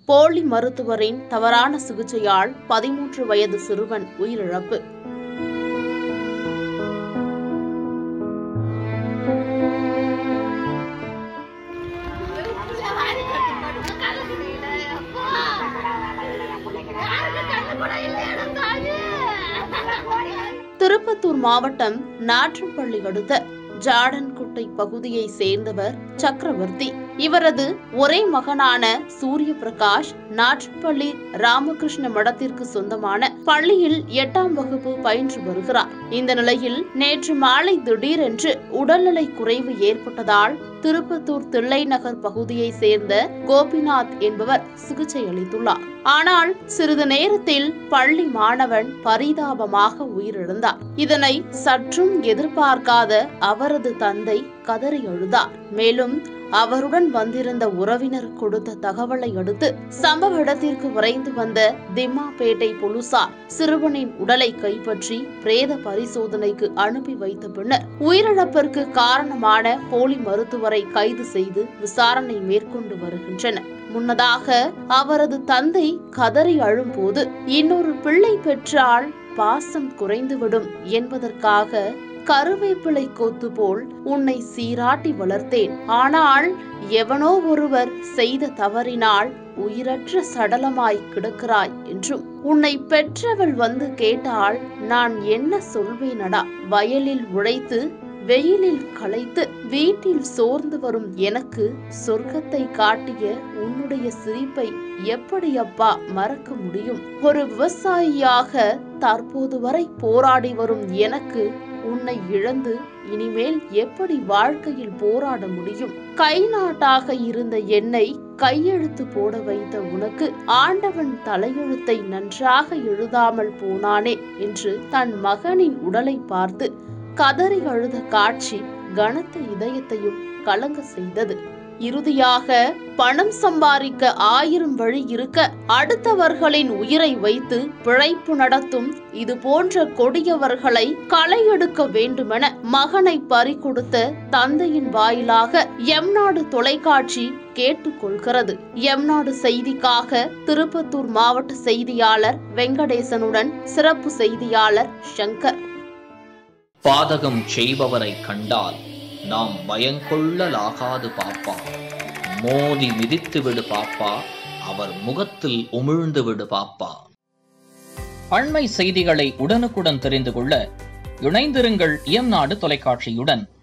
போலி மருத்துவரின் தவறான சிகிச்சையால் பதிமூன்று வயது சிறுவன் உயிரிழப்பு திருப்பத்தூர் மாவட்டம் நாற்றம்பள்ளி அடுத்த ஜாடன்குட்டை பகுதியை சேர்ந்தவர் சக்கரவர்த்தி இவரது ஒரே மகனான சூரிய பிரகாஷ் நாற்றப்பள்ளி ராமகிருஷ்ண மடத்திற்கு சொந்தமான பள்ளியில் எட்டாம் வகுப்பு பயின்று வருகிறார் இந்த நிலையில் நேற்று மாலை திடீரென்று உடல்நலை குறைவு ஏற்பட்டதால் திருப்பத்தூர் தில்லை நகர் பகுதியை சேர்ந்த கோபிநாத் என்பவர் சிகிச்சை அளித்துள்ளார் ஆனால் சிறிது நேரத்தில் பள்ளி மாணவன் பரிதாபமாக உயிரிழந்தார் இதனை சற்றும் எதிர்பார்க்காத அவரது தந்தை கதறி அழுதார் மேலும் அவருடன் வந்திருந்த உறவினர் கொடுத்த தகவலை அடுத்து சம்பவ இடத்திற்கு விரைந்து வந்த திம்மாபேட்டை போலீசார் சிறுவனின் உடலை கைப்பற்றி பிரேத பரிசோதனைக்கு அனுப்பி வைத்த பின்னர் உயிரிழப்பிற்கு காரணமான போலி மருத்துவரை கைது செய்து விசாரணை மேற்கொண்டு வருகின்றனர் முன்னதாக அவரது தந்தை கதறி அழும்போது இன்னொரு பிள்ளை பெற்றால் பாசம் குறைந்துவிடும் என்பதற்காக கருவேப்பிலை கொத்து போல் உன்னை சீராட்டி வளர்த்தேன் ஆனால் எவனோ ஒருவர் செய்த தவறினால் உயிரற்ற சடலமாய் கிடக்கிறாய் என்றும் உன்னை பெற்றவள் வந்து கேட்டால் நான் என்ன சொல்வேனடா வயலில் உழைத்து வெயிலில் களைத்து வீட்டில் சோர்ந்து வரும் எனக்கு சொர்க்கத்தை காட்டிய உன்னுடைய சிரிப்பை எப்படி அப்பா மறக்க முடியும் ஒரு விவசாயியாக தற்போது வரை போராடி வரும் எனக்கு உன்னை இழந்து இனிமேல் எப்படி வாழ்க்கையில் போராட முடியும் கை நாட்டாக இருந்த என்னை கையெழுத்து போட வைத்த உனக்கு ஆண்டவன் தலையெழுத்தை நன்றாக எழுதாமல் போனானே என்று தன் மகனின் உடலை பார்த்து கதறி அழுத காட்சி கனத்த இதயத்தையும் கலங்க செய்தது இறுதியாக பணம் சம்பாதிக்க ஆயிரம் வழி இருக்க அடுத்தவர்களின் உயிரை வைத்து பிழைப்பு நடத்தும் இது போன்ற கொடியவர்களை களை எடுக்க வேண்டுமென மகனை பறிகொடுத்த தந்தையின் வாயிலாக எம்நாடு தொலைக்காட்சி கேட்டுக்கொள்கிறது எம்நாடு செய்திக்காக திருப்பத்தூர் மாவட்ட செய்தியாளர் வெங்கடேசனுடன் சிறப்பு செய்தியாளர் சங்கர் பாதகம் செய்பவரை கண்டால் நாம் பயங்கொள்ளலாகாது பாப்பா மோதி மிதித்து விடு பாப்பா அவர் முகத்தில் உமிழ்ந்து விடு பாப்பா அண்மை செய்திகளை உடனுக்குடன் தெரிந்து கொள்ள இணைந்திருங்கள் இயம்நாடு தொலைக்காட்சியுடன்